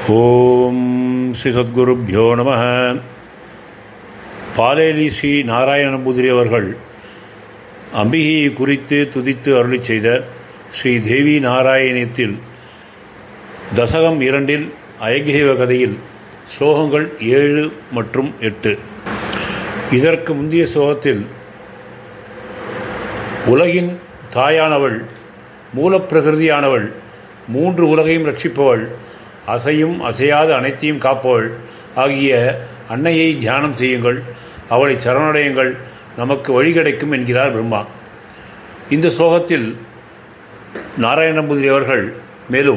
ஓம் ஸ்ரீ சத்குருப்பியோ நம பாலேலி ஸ்ரீ நாராயண நம்பூதிரி அவர்கள் அம்பிகையை குறித்து துதித்து அருளி செய்த ஸ்ரீ தேவி நாராயணத்தில் தசகம் இரண்டில் அயகிரீவ கதையில் ஸ்லோகங்கள் ஏழு மற்றும் எட்டு இதற்கு முந்தைய ஸ்லோகத்தில் உலகின் தாயானவள் மூலப்பிரகிருதியானவள் மூன்று உலகையும் ரட்சிப்பவள் அசையும் அசையாத அனைத்தையும் காப்பவள் ஆகிய அன்னையை தியானம் செய்யுங்கள் அவளை சரணடையுங்கள் நமக்கு வழி கிடைக்கும் என்கிறார் பிரம்மா இந்த ஸ்லோகத்தில் நாராயணபுதிரி அவர்கள் மேலும்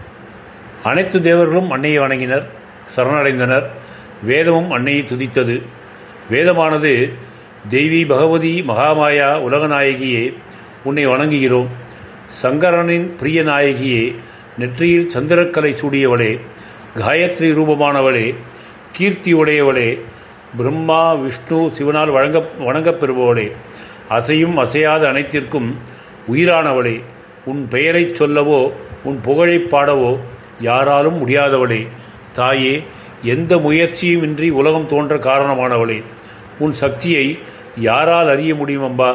அனைத்து தேவர்களும் அன்னையை வணங்கினர் சரணடைந்தனர் வேதமும் அன்னையை துதித்தது வேதமானது தெய்வி பகவதி மகாமாயா உலகநாயகியே உன்னை வணங்குகிறோம் சங்கரனின் பிரிய நாயகியே நெற்றியில் சந்திரக்கலை சூடியவளே காயத்ரி ரூபமானவளே கீர்த்தி உடையவளே பிரம்மா விஷ்ணு சிவனால் வழங்க வணங்கப் பெறுபவளே அசையும் அசையாத அனைத்திற்கும் உயிரானவளே உன் பெயரைச் சொல்லவோ உன் புகழைப் பாடவோ யாராலும் முடியாதவளே தாயே எந்த முயற்சியும் இன்றி உலகம் தோன்ற காரணமானவளே உன் சக்தியை யாரால் அறிய முடியும் அம்பா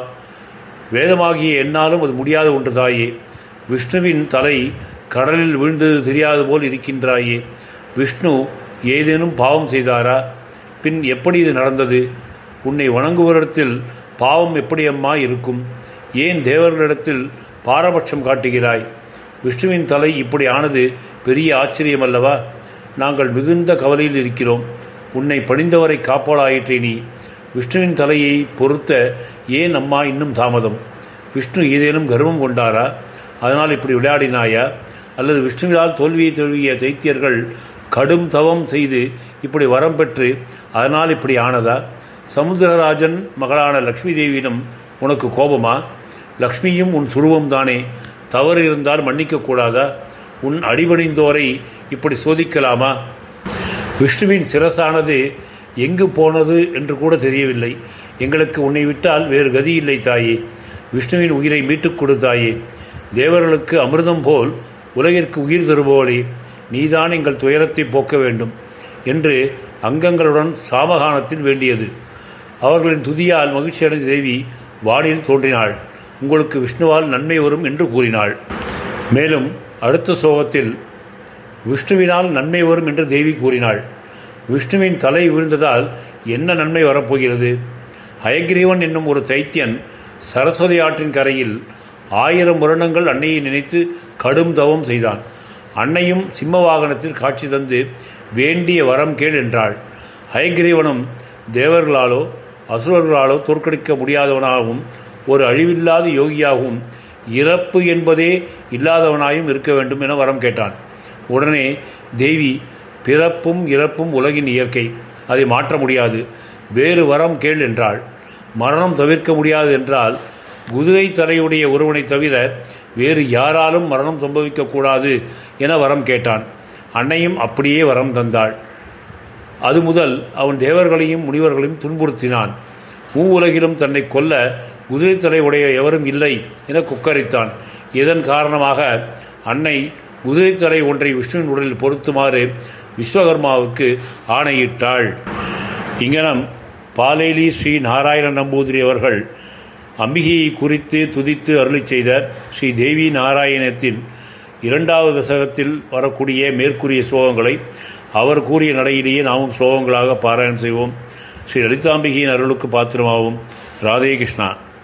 வேதமாகிய என்னாலும் அது முடியாத ஒன்று தாயே விஷ்ணுவின் தலை கடலில் விழுந்தது தெரியாது போல் இருக்கின்றாயே விஷ்ணு ஏதேனும் பாவம் செய்தாரா பின் எப்படி இது நடந்தது உன்னை வணங்குவரிடத்தில் பாவம் எப்படி அம்மா இருக்கும் ஏன் தேவர்களிடத்தில் பாரபட்சம் காட்டுகிறாய் விஷ்ணுவின் தலை இப்படி ஆனது பெரிய ஆச்சரியம் அல்லவா நாங்கள் மிகுந்த கவலையில் இருக்கிறோம் உன்னை பணிந்தவரை காப்பாளாயிற்றே நீ விஷ்ணுவின் தலையை பொறுத்த ஏன் அம்மா இன்னும் தாமதம் விஷ்ணு ஏதேனும் கர்வம் கொண்டாரா அதனால் இப்படி விளையாடினாயா அல்லது விஷ்ணுவினால் தோல்வியை தழுவிய தைத்தியர்கள் கடும் தவம் செய்து இப்படி வரம் பெற்று அதனால் இப்படி ஆனதா சமுத்திரராஜன் மகளான லக்ஷ்மி தேவியிடம் உனக்கு கோபமா லக்ஷ்மியும் உன் சுருவம் தானே தவறு இருந்தால் மன்னிக்கக்கூடாதா உன் அடிபணிந்தோரை இப்படி சோதிக்கலாமா விஷ்ணுவின் சிரசானது எங்கு போனது என்று கூட தெரியவில்லை எங்களுக்கு உன்னை விட்டால் வேறு கதி இல்லை தாயே விஷ்ணுவின் உயிரை மீட்டுக் கொடுத்தாயே தேவர்களுக்கு அமிர்தம் போல் உலகிற்கு உயிர் தருபவளே நீதான் எங்கள் துயரத்தை போக்க வேண்டும் என்று அங்கங்களுடன் சாமகானத்தில் வேண்டியது அவர்களின் துதியால் மகிழ்ச்சியடைந்த தேவி வானில் தோன்றினாள் உங்களுக்கு விஷ்ணுவால் நன்மை வரும் என்று கூறினாள் மேலும் அடுத்த சோகத்தில் விஷ்ணுவினால் நன்மை வரும் என்று தேவி கூறினாள் விஷ்ணுவின் தலை விழுந்ததால் என்ன நன்மை வரப்போகிறது ஹயக்ரீவன் என்னும் ஒரு தைத்தியன் சரஸ்வதி ஆற்றின் கரையில் ஆயிரம் வருடங்கள் அன்னையை நினைத்து கடும் தவம் செய்தான் அன்னையும் சிம்ம வாகனத்தில் காட்சி தந்து வேண்டிய வரம் கேள் என்றாள் ஹயக்ரீவனும் தேவர்களாலோ அசுரர்களாலோ தோற்கடிக்க முடியாதவனாகவும் ஒரு அழிவில்லாத யோகியாகவும் இறப்பு என்பதே இல்லாதவனாயும் இருக்க வேண்டும் என வரம் கேட்டான் உடனே தேவி பிறப்பும் இறப்பும் உலகின் இயற்கை அதை மாற்ற முடியாது வேறு வரம் கேள் என்றாள் மரணம் தவிர்க்க முடியாது என்றால் குதிரை தலையுடைய ஒருவனை தவிர வேறு யாராலும் மரணம் சம்பவிக்கக்கூடாது என வரம் கேட்டான் அன்னையும் அப்படியே வரம் தந்தாள் அது முதல் அவன் தேவர்களையும் முனிவர்களையும் துன்புறுத்தினான் மூவுலகிலும் தன்னை கொல்ல குதிரை தலை உடைய எவரும் இல்லை என குக்கரித்தான் இதன் காரணமாக அன்னை குதிரை தலை ஒன்றை விஷ்ணுவின் உடலில் பொருத்துமாறு விஸ்வகர்மாவுக்கு ஆணையிட்டாள் இங்கனம் பாலேலி ஸ்ரீ நாராயண நம்பூதிரி அவர்கள் அம்பிகையை குறித்து துதித்து அருளி செய்த ஸ்ரீ தேவி நாராயணத்தின் இரண்டாவது தசகத்தில் வரக்கூடிய மேற்கூறிய ஸ்லோகங்களை அவர் கூறிய நடையிலேயே நாமும் ஸ்லோகங்களாக பாராயணம் செய்வோம் ஸ்ரீ லலிதாம்பிகையின் அருளுக்கு பாத்திரமாகவும் ராதே கிருஷ்ணா